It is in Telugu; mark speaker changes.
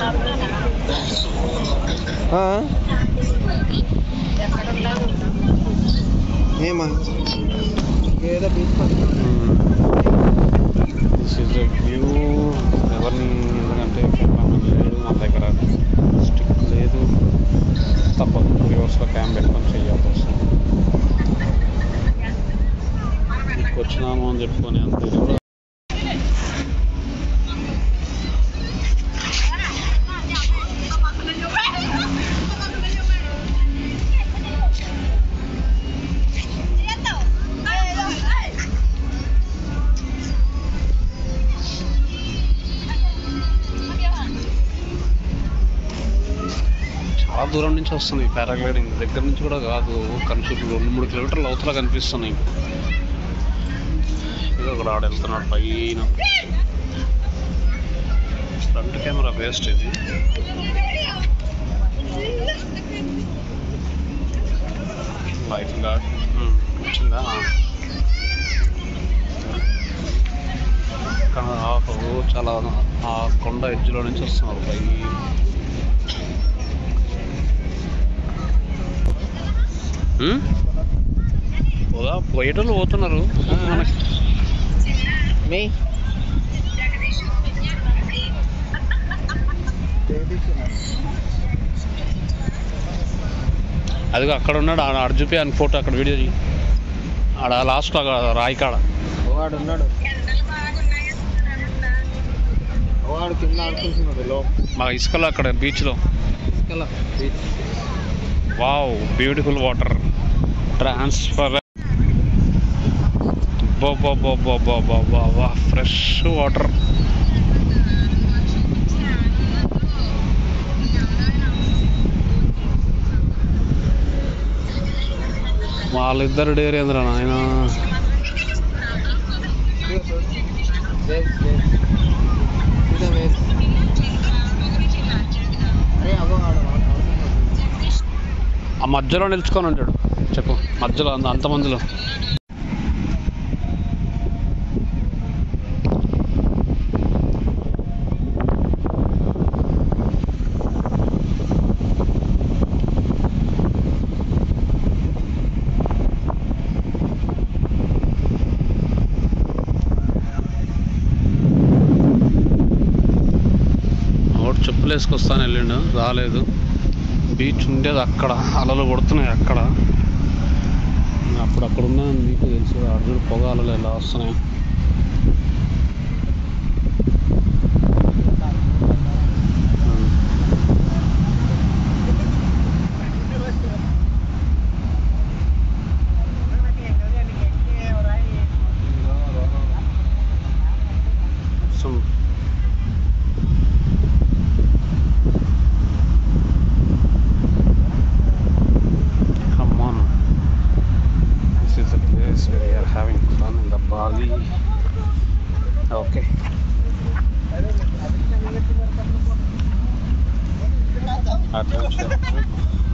Speaker 1: ఆ? ఏమా ఏదో beach
Speaker 2: this is the view ఎవరిని ఎందుకంటే కెమెరామెన్ లేడు మన దగ్గర స్టిక్ లేదు తప్పదు రివర్స్లో క్యామ్ పెట్టుకొని చెయ్యాల్సి వస్తుంది ఇక్కడికి వచ్చినాము అని చెప్పుకొని అంత ఇది కూడా చాలా దూరం నుంచి వస్తుంది పారాగ్లైడింగ్ దగ్గర నుంచి కూడా కాదు కనిపిస్తుంది రెండు మూడు కిలోమీటర్లు అవతల కనిపిస్తున్నాయి ఇది ఒకడు ఆడ వెళ్తున్నాడు పైన ఫ్రంట్ కెమెరా వేస్ట్ ఇది లైఫ్ గార్డ్ వచ్చిందా కానీ ఆకు చాలా ఆ కొండ ఎడ్జ్లో నుంచి వస్తున్నారు పై ఉమ్? పోదా పోయేటోళ్ళు పోతున్నారు మనకి
Speaker 1: మీ
Speaker 2: అదిగో అక్కడ ఉన్నాడు ఆడ ఆడ చూపి అని ఫోటో అక్కడ వీడియో చేయి ఆడ లాస్ట్ రాయి కాడ
Speaker 1: వాడు ఉన్నాడు వాడు కింద ఆడుకుంటున్నాడు లో
Speaker 2: మా ఇసుకలో అక్కడ బీచ్లో
Speaker 1: తీసుకెళ్ళ beach
Speaker 2: wow beautiful water transfer fresh water వాళ్ళిద్దరు డేరేంద్ర నాయన
Speaker 1: వేవ్స్ వేవ్స్ ఇదే వేవ్స్ అరే అగో ఆడ వాడు ఆడుతున్నాడు.
Speaker 2: ఆ మధ్యలో నిల్చుకొని ఉంటాడు చెప్పు మధ్యలో అంత అంతమందిలో ఒకటి చెప్పులు వేసుకొస్తాను వెళ్ళిండు రాలేదు బీచ్ ఉండేది అక్కడ అలలు కొడుతున్నాయి అక్కడ అప్పుడు అక్కడ ఉన్న మీకు తెలుసు అర్జుడు పొగ అలలు ఎలా వస్తున్నాయి Some Come on. This is the place where we are having fun in the Bali. Okay. Adventure.